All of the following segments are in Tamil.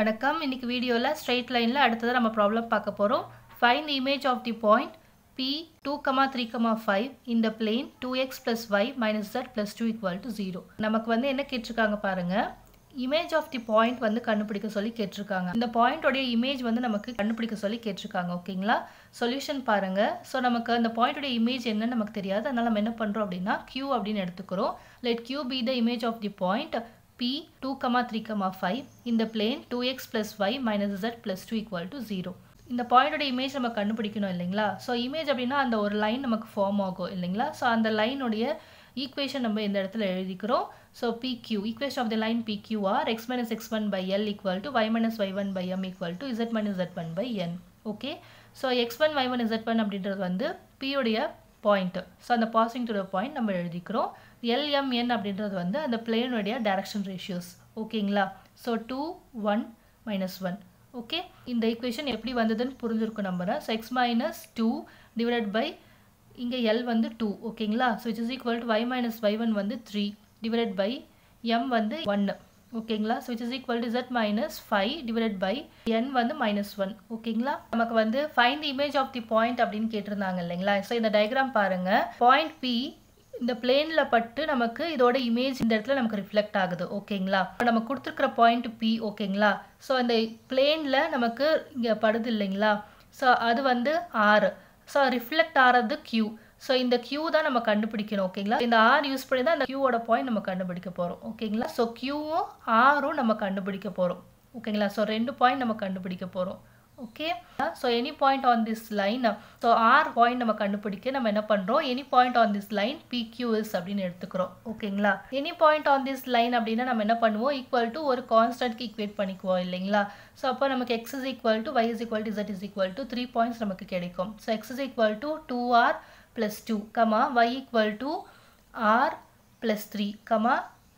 வணக்கம் இன்னைக்கு வீடியோவில் ஸ்ட்ரெயிட் லைனில் அடுத்ததாக நம்ம ப்ராப்ளம் பார்க்க போகிறோம் find the image of the point P two comma three comma five இந்த plane two X plus Y minus Z plus two equal to zero நமக்கு வந்து என்ன கேட்டிருக்காங்க பாருங்கள் இமேஜ் ஆஃப் தி பாயிண்ட் வந்து கண்டுபிடிக்க சொல்லி கேட்டிருக்காங்க இந்த பாயிண்டோடைய இமேஜ் வந்து நமக்கு கண்டுபிடிக்க சொல்லி கேட்டிருக்காங்க ஓகேங்களா சொல்யூஷன் பாருங்க ஸோ நமக்கு அந்த பாயிண்டோடைய இமேஜ் என்னன்னு நமக்கு தெரியாது அதனால நம்ம என்ன பண்ணுறோம் அப்படின்னா Q அப்படின்னு எடுத்துக்கிறோம் let Q be the image of the point P 2, 3, 5 in the plane 2x plus y minus z plus 2 equal to 0. இந்த பாயிண்டோட இமேஜ் நம்ம கண்டுபிடிக்கணும் இல்லைங்களா ஸோ இமேஜ் அப்படின்னா அந்த ஒரு லைன் நமக்கு ஃபார்ம் ஆகும் இல்லைங்களா ஸோ அந்த லைனுடைய ஈக்குவேஷன் நம்ம இந்த இடத்துல எழுதிக்கிறோம் so PQ equation of the line PQR x minus x1 by L equal to y minus y1 by M equal to z minus z1 by N okay so x1 y1 z1 அப்படின்றது வந்து P உடைய பாயிண்ட் ஸோ அந்த பாசிங் டு பாயிண்ட் நம்ம எழுதிக்கிறோம் எல்எம்என் அப்படின்றது வந்து அந்த பிளேனுடைய டைரக்ஷன் ரேஷியோஸ் ஓகேங்களா so two one minus one okay இந்த ஈக்குவேஷன் எப்படி வந்ததுன்னு புரிஞ்சிருக்கும் நம்புறேன் so X minus two divided by இங்கே எல் வந்து டூ ஓகேங்களா so it is equal to Y minus Y one வந்து த்ரீ டிவைடட் பை எம் வந்து ஒன்று ஓகேங்களா so it is equal to z minus five divided by n வந்து மைனஸ் ஒன் ஓகேங்களா நமக்கு வந்து find the image of the point அப்படின்னு கேட்டிருந்தாங்க இல்லைங்களா ஸோ இந்த டயக்ராம் பாருங்க பாயிண்ட் பி இந்த பிளேன்ல பட்டு நமக்கு இதோட இமேஜ் இந்த இடத்துல நமக்கு ரிஃப்ளெக்ட் ஆகுது ஓகேங்களா நம்ம கொடுத்துருக்கிற பாயிண்ட் பி ஓகேங்களா ஸோ அந்த பிளேன்ல நமக்கு இங்கே படுது இல்லைங்களா ஸோ அது வந்து ஆறு ஸோ ரிஃப்ளெக்ட் ஆகிறது கியூ ஸோ இந்த கியூ தான் நம்ம கண்டுபிடிக்கணும் ஓகேங்களா இந்த ஆர் யூஸ் பண்ணி தான் அந்த கியூவோட பாயிண்ட் நம்ம கண்டுபிடிக்க போகிறோம் ஓகேங்களா ஸோ கியூவும் ஆரும் நம்ம கண்டுபிடிக்க போகிறோம் ஓகேங்களா ஸோ ரெண்டு பாயிண்ட் நம்ம கண்டுபிடிக்க போகிறோம் okay so any point on this line so R point நம்ம கண்டுபிடிக்க நம்ம என்ன பண்ணுறோம் any point on this line PQS அப்படின்னு எடுத்துக்கிறோம் ஓகேங்களா any point on this line அப்படின்னா நம்ம என்ன பண்ணுவோம் ஈக்குவல் டு ஒரு கான்ஸ்டன்ட்க்கு ஈக்குவேட் பண்ணிக்குவோம் இல்லைங்களா ஸோ அப்போ நமக்கு X is equal to Y is equal to Z is equal to three points நமக்கு கிடைக்கும் so X is equal to two R plus 2, comma y equal to r plus 3, comma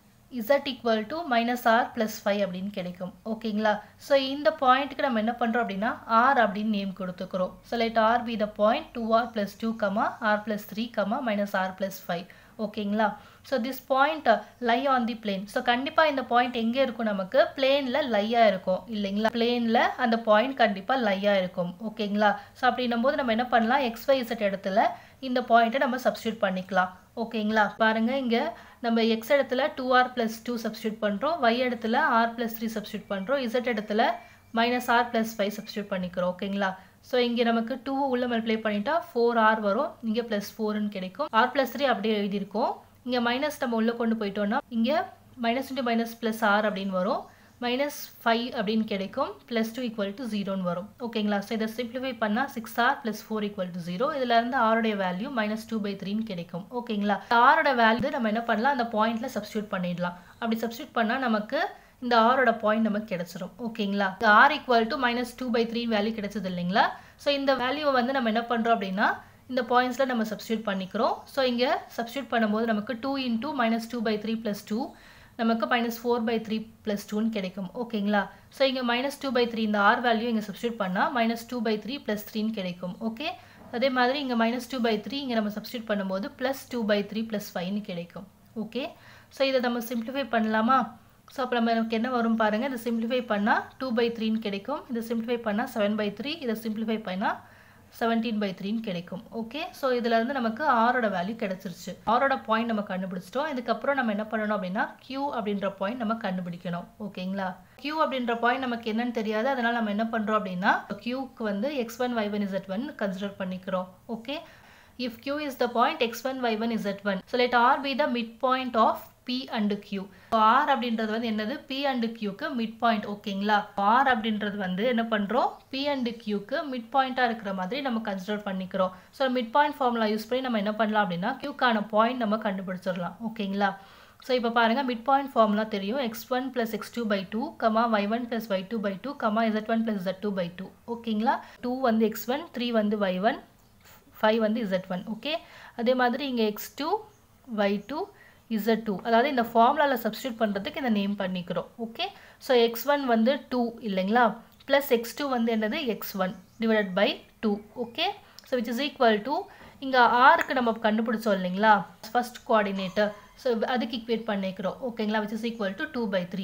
z equal to minus r plus 5 அப்படின்னு கிடைக்கும் ஓகேங்களா ஸோ இந்த பாயிண்ட்டுக்கு நம்ம என்ன பண்ணுறோம் அப்படின்னா r அப்படின்னு நேம் கொடுத்துக்கிறோம் so let r be the point 2r plus 2, comma r plus 3, comma minus r plus 5 ஓகேங்களா so this point lie on the plane so கண்டிப்பாக இந்த பாயிண்ட் எங்கே இருக்கும் நமக்கு பிளேனில் லையாக இருக்கும் இல்லைங்களா பிளேனில் அந்த பாயிண்ட் கண்டிப்பாக லையாக இருக்கும் ஓகேங்களா ஸோ அப்படின்னும் போது நம்ம என்ன பண்ணலாம் எக்ஸ் ஒய் இசட் இடத்துல இந்த பாயிண்ட்டை நம்ம சப்ஸ்டியூட் பண்ணிக்கலாம் ஓகேங்களா பாருங்க இங்கே நம்ம எக்ஸ் இடத்துல two R plus two substitute பண்ணுறோம் ஒய் இடத்துல ஆர் ப்ளஸ் த்ரீ சப்ஸ்டியூட் பண்ணுறோம் இசட் இடத்துல minus R plus five substitute பண்ணிக்கிறோம் ஓகேங்களா ஸோ இங்கே நமக்கு டூ உள்ள மல்டிப்ளை பண்ணிட்டா ஃபோர் ஆர் வரும் இங்கே ப்ளஸ் ஃபோர்னு கிடைக்கும் ஆர் ப்ளஸ் த்ரீ அப்படியே எழுதியிருக்கோம் இங்கே மைனஸ் நம்ம உள்ளே கொண்டு போயிட்டோம்னா இங்கே minus into minus plus R அப்படின்னு வரும் மைனஸ் ஃபைவ் அப்படின்னு கிடைக்கும் ப்ளஸ் டூ ஈக்குவல் டு ஜீரோன்னு வரும் ஓகேங்களா ஸோ இதை சிம்பிளிஃபை பண்ணால் six R plus four equal to zero இதில் இருந்து ஆருடைய வேல்யூ மைனஸ் டூ பை த்ரீன்னு கிடைக்கும் ஓகேங்களா ஆரோட வேல்யூ நம்ம என்ன பண்ணலாம் அந்த பாயிண்ட்ல சப்ஸ்டியூட் பண்ணிடலாம் அப்படி சப்ஸ்டியூட் பண்ணால் நமக்கு இந்த ஆரோட பாயிண்ட் நமக்கு கிடைச்சிரும் ஓகேங்களா R equal to minus two by three value கிடைச்சது இல்லைங்களா ஸோ இந்த வேல்யூவை வந்து நம்ம என்ன பண்ணுறோம் அப்படின்னா இந்த பாயிண்ட்ஸில் நம்ம சப்ஸ்டியூட் பண்ணிக்கிறோம் ஸோ இங்கே சப்ஸ்டியூட் பண்ணும்போது நமக்கு two into minus two by three plus two நமக்கு minus four by three plus டூன்னு கிடைக்கும் ஓகேங்களா ஸோ இங்கே மைனஸ் டூ பை த்ரீ இந்த ஆர் வேல்யூ இங்கே சப்ஸ்டியூட் பண்ணால் minus two by three plus த்ரீன்னு கிடைக்கும் ஓகே அதே மாதிரி இங்கே மைனஸ் டூ பை த்ரீ இங்கே நம்ம சப்ஸ்டியூட் பண்ணும்போது plus two by three plus ஃபைவ்னு கிடைக்கும் ஓகே ஸோ இதை நம்ம சிம்பிளிஃபை பண்ணலாமா ஸோ அப்போ நம்ம நமக்கு என்ன வரும் பாருங்கள் இதை சிம்பிளிஃபை பண்ணால் டூ பை த்ரீன்னு கிடைக்கும் இதை சிம்பிளிஃபை பண்ணால் செவன் பை த்ரீ இதை சிம்பிளிஃபை பண்ணால் செவன்டீன் பை த்ரீன்னு கிடைக்கும் ஓகே ஸோ இதுலேருந்து நமக்கு ஆரோட வேல்யூ கிடைச்சிருச்சு ஆரோட பாயிண்ட் நம்ம கண்டுபிடிச்சிட்டோம் இதுக்கப்புறம் நம்ம என்ன பண்ணணும் அப்படின்னா கியூ அப்படின்ற பாயிண்ட் நம்ம கண்டுபிடிக்கணும் ஓகேங்களா கியூ அப்படின்ற பாயிண்ட் நமக்கு என்னன்னு தெரியாது அதனால் நம்ம என்ன பண்ணுறோம் அப்படின்னா கியூக்கு வந்து X one Y one Z one consider பண்ணிக்கிறோம் okay if Q is the point X one Y one Z one so let R be the mid point of P and Q R அப்படின்றது வந்து என்னது பி அண்ட் கியூக்கு மிட் பாயிண்ட் ஓகேங்களா ஆர் அப்படின்றது வந்து என்ன பண்ணுறோம் பி அண்ட் கியூக்கு மிட் பாயிண்ட்டாக இருக்கிற மாதிரி நம்ம கன்சிடர் பண்ணிக்கிறோம் so mid point formula use பண்ணி நம்ம என்ன பண்ணலாம் அப்படின்னா கியூக்கான பாயிண்ட் நம்ம கண்டுபிடிச்சிடலாம் ஓகேங்களா ஸோ இப்போ பாருங்கள் மிட் பாயிண்ட் ஃபார்முலா தெரியும் X one plus X two by two comma Y one plus Y two by two comma Z one plus Z two by two ஓகேங்களா டூ வந்து எக்ஸ் ஒன் த்ரீ வந்து ஒய் ஒன் ஃபைவ் வந்து இசட் ஒன் ஓகே அதே மாதிரி இங்கே X two Y two Z two அதாவது இந்த ஃபார்முலாவில் சப்ஸ்டியூட் பண்ணுறதுக்கு இந்த நேம் பண்ணிக்கிறோம் ஓகே ஸோ எக்ஸ் ஒன் வந்து டூ இல்லைங்களா ப்ளஸ் எக்ஸ் டூ வந்து என்னது X one divided by two okay so which is equal to இங்கே ஆருக்கு நம்ம கண்டுபிடிச்சோம் இல்லைங்களா ஃபர்ஸ்ட் கோஆர்டினேட்டர் ஸோ அதுக்கு ஈக்குவேட் பண்ணிக்கிறோம் ஓகேங்களா which is equal to two by three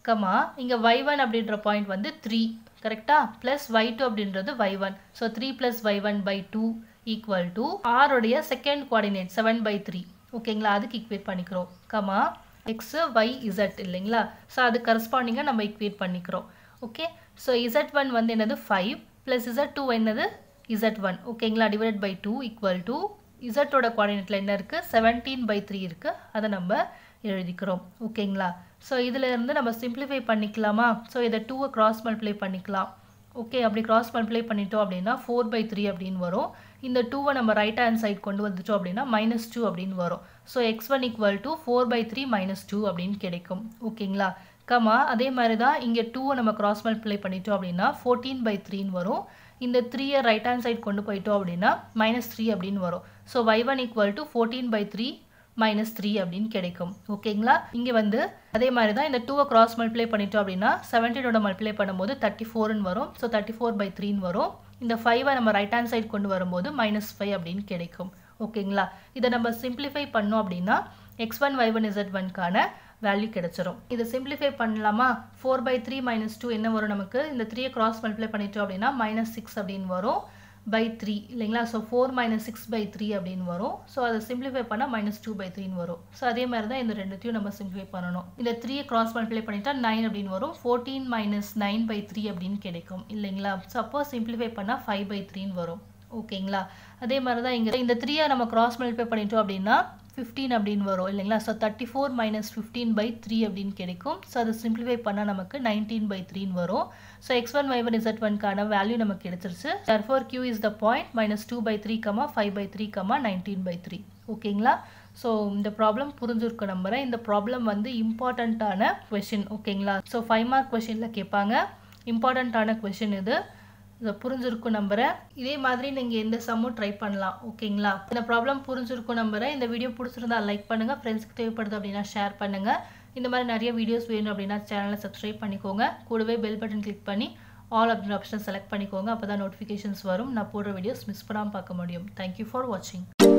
comma இங்கே ஒய் ஒன் அப்படின்ற பாயிண்ட் வந்து த்ரீ கரெக்டா ப்ளஸ் ஒய் டூ அப்படின்றது Y one so three plus Y one by two equal to ஆருடைய second coordinate seven by three ஓகேங்களா அதுக்கு ஈக்குவேட் பண்ணிக்கிறோம் கமா எக்ஸு ஒய் இசட் இல்லைங்களா ஸோ அது கரஸ்பாண்டிங்காக நம்ம ஈக்குவேட் பண்ணிக்கிறோம் ஓகே ஸோ இசட் ஒன் வந்து என்னது ஃபைவ் ப்ளஸ் இசட் டூ என்னது இசட் ஒன் ஓகேங்களா divide by two equal to இசட்டோட குவாடினேட்டில் என்ன இருக்குது செவன்டீன் பை த்ரீ இருக்குது அதை நம்ம எழுதிக்கிறோம் ஓகேங்களா ஸோ இதில் இருந்து நம்ம சிம்பிளிஃபை பண்ணிக்கலாமா ஸோ இதை டூவை கிராஸ் மல்டிப்ளை பண்ணிக்கலாம் ஓகே அப்படி கிராஸ் மல்டிப்ளை பண்ணிட்டோம் அப்படின்னா ஃபோர் பை த்ரீ அப்படின்னு வரும் இந்த டூவை நம்ம ரைட் ஹேண்ட் சைட் கொண்டு வந்துட்டோம் அப்படின்னா மைனஸ் டூ அப்படின்னு வரும் so X one equal to four by three minus two அப்படின்னு கிடைக்கும் ஓகேங்களா கமா அதே மாதிரி தான் இங்கே டூவை நம்ம கிராஸ் மல்டிப்ளை பண்ணிட்டோம் அப்படின்னா ஃபோர்டீன் பை த்ரீன்னு வரும் இந்த த்ரீயை ரைட் ஹேண்ட் சைட் கொண்டு போயிட்டோம் அப்படின்னா மைனஸ் த்ரீ அப்படின்னு வரும் so Y one equal to fourteen by three minus three அப்படின்னு கிடைக்கும் ஓகேங்களா இங்கே வந்து அதே மாதிரி தான் இந்த டூவை கிராஸ் மல்டிப்ளை பண்ணிட்டோம் அப்படின்னா செவன்டீனோட மல்டிப்ளை பண்ணும்போது தேர்ட்டி ஃபோர்னு வரும் ஸோ தேர்ட்டி ஃபோர் பை த்ரீன்னு வரும் இந்த ஃபைவை நம்ம ரைட் ஹேண்ட் சைட் கொண்டு வரும்போது மைனஸ் ஃபைவ் அப்படின்னு கிடைக்கும் ஓகேங்களா இதை நம்ம சிம்பிளிஃபை பண்ணோம் அப்படின்னா X one Y one Z ஒன்கான வேல்யூ கிடைச்சிரும் இதை சிம்பிளிஃபை பண்ணலாமா four by three minus two என்ன வரும் நமக்கு இந்த த்ரீயை கிராஸ் மல்டிப்ளை பண்ணிட்டோம் அப்படின்னா மைனஸ் சிக்ஸ் அப்படின்னு வரும் பை த்ரீ இல்லைங்களா so four minus six by three அப்படின்னு வரும் ஸோ அதை சிம்பிளிஃபை பண்ணால் மைனஸ் டூ பை த்ரீன்னு வரும் ஸோ அதே மாதிரி தான் இந்த ரெண்டுத்தையும் நம்ம சிம்பிளிஃபை பண்ணணும் இந்த த்ரீயை கிராஸ் மல்டிப்ளை பண்ணிட்டா நைன் அப்படின்னு வரும் fourteen minus nine by three அப்படின்னு கிடைக்கும் இல்லைங்களா சப்போஸ் சிம்பிளிஃபை பண்ணால் ஃபைவ் பை த்ரீன்னு வரும் ஓகேங்களா அதே மாதிரி தான் இங்கே இந்த த்ரீயை நம்ம கிராஸ் மல்டிப்ளை பண்ணிட்டோம் அப்படின்னா ஃபிஃப்டீன் அப்படின்னு வரும் இல்லைங்களா so thirty four minus fifteen by three அப்படின்னு கிடைக்கும் ஸோ அதை சிம்பிளிஃபை பண்ணால் நமக்கு நைன்டீன் பை த்ரீன்னு வரும் so X one Y one Z ஒன்கான வேல்யூ நமக்கு கிடைச்சிருச்சு therefore Q is the point minus two by three comma five by three comma nineteen by three ஓகேங்களா ஸோ இந்த ப்ராப்ளம் புரிஞ்சிருக்க நம்புறேன் இந்த ப்ராப்ளம் வந்து இம்பார்ட்டண்ட்டான கொஷின் ஓகேங்களா ஸோ ஃபைவ் மார்க் கொஷினில் கேட்பாங்க இம்பார்ட்டண்ட்டான கொஷின் இது இதை புரிஞ்சிருக்கும் நம்புறேன் இதே மாதிரி நீங்கள் எந்த சம்மும் ட்ரை பண்ணலாம் ஓகேங்களா இந்த ப்ராப்ளம் புரிஞ்சிருக்கும் நம்புறேன் இந்த வீடியோ பிடிச்சிருந்தா லைக் பண்ணுங்கள் ஃப்ரெண்ட்ஸ்க்கு தேவைப்படுது அப்படின்னா ஷேர் பண்ணுங்கள் இந்த மாதிரி நிறைய வீடியோஸ் வேணும் அப்படின்னா சேனலை சப்ஸ்கிரைப் பண்ணிக்கோங்க கூடவே பெல் பட்டன் கிளிக் பண்ணி ஆல் அப்படின்ற ஆப்ஷன் செலக்ட் பண்ணிக்கோங்க அப்போ தான் நோட்டிஃபிகேஷன்ஸ் வரும் நான் போடுற வீடியோஸ் மிஸ் பண்ணாமல் பார்க்க முடியும் தேங்க்யூ ஃபார் வாட்சிங்